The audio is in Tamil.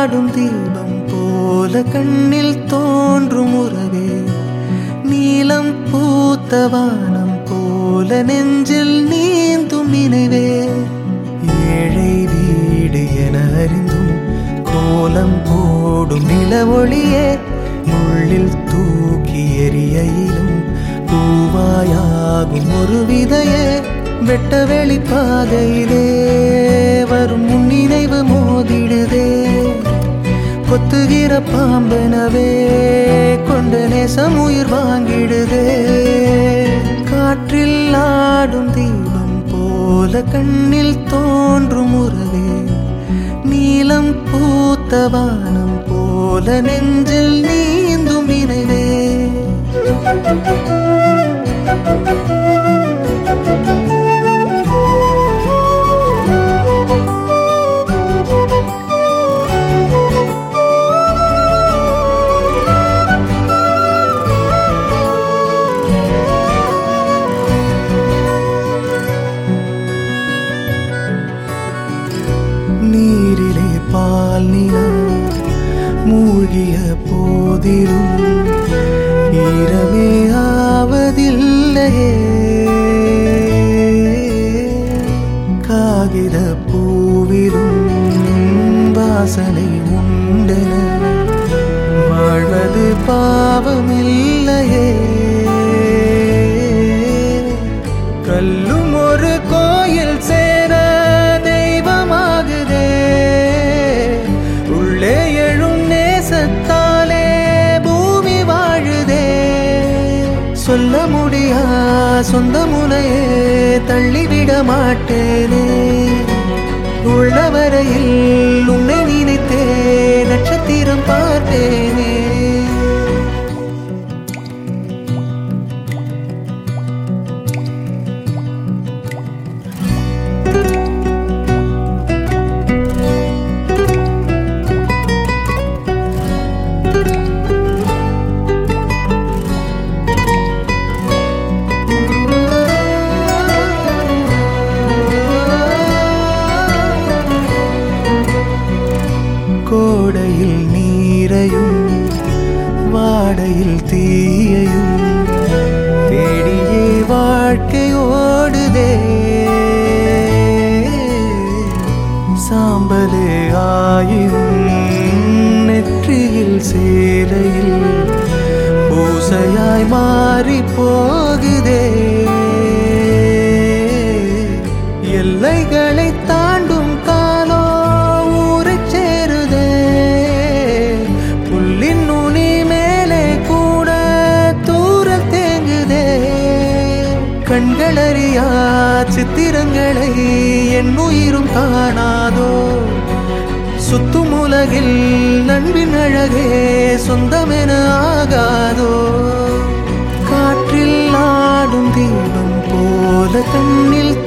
ஆடும் தீபம் போல கண்ணில் தோன்றும் உறவே நீலம் பூத்த வானம் போல நெஞ்சில் நீந்தும் நினைவே ஏழை வீடு என அறிந்தும் கோலம் போடும் நிலவொளியே முள்ளில் தூக்கி எறியையிலும் பூவாயாகும் ஒரு விதையே வெட்ட வெளி பாதையிலே வரும் முன்னினைவு மோதிடுதே கொத்துகிற பாம்பனவே கொண்ட நேசம் உயிர் வாங்கிடுதே காற்றில் ஆடும் தீபம் போல கண்ணில் தோன்றும் உறவே நீலம் பூத்த வானம் போல நெஞ்சில் நீந்தும் நினைவே நீரிலே பால் நிலா மூழ்கிய போதிலும் ஈரமே ஆவதில்லையே காகித பூவிலும் வாசனை உண்டென வாழ்வது பாவமில்லையே கல்லும் ஒரு கோயில் சேர தெய்வமாகுதே உள்ளே எழும் நேசத்தாலே பூமி வாழுதே சொல்ல முடியா சொந்த முனையே தள்ளிவிட மாட்டேனே உள்ளவரையில் உன்னை நினைத்தே நட்சத்திரம் பார்த்தேனே கோடையில் நீரையும் வாடையில் தீயையும் தேடியே வாழ்க்கை ஓடுதே சாம்பலே ஆயும் நெற்றியில் சேலையில் பூசையாய் மாறி போகுதே எல்லைகளை தாண்டும் காலோ ஊரைச் சேருதே புல்லின் நுனி மேலே கூட தூரல் தேங்குதே கண்களறியா சித்திரங்களை என் உயிரும் காணாதோ சுத்தும் உலகில் நண்பின் அழகே சொந்தமென ஆகாதோ காற்றில் ஆடும் தீபம் போல கண்ணில்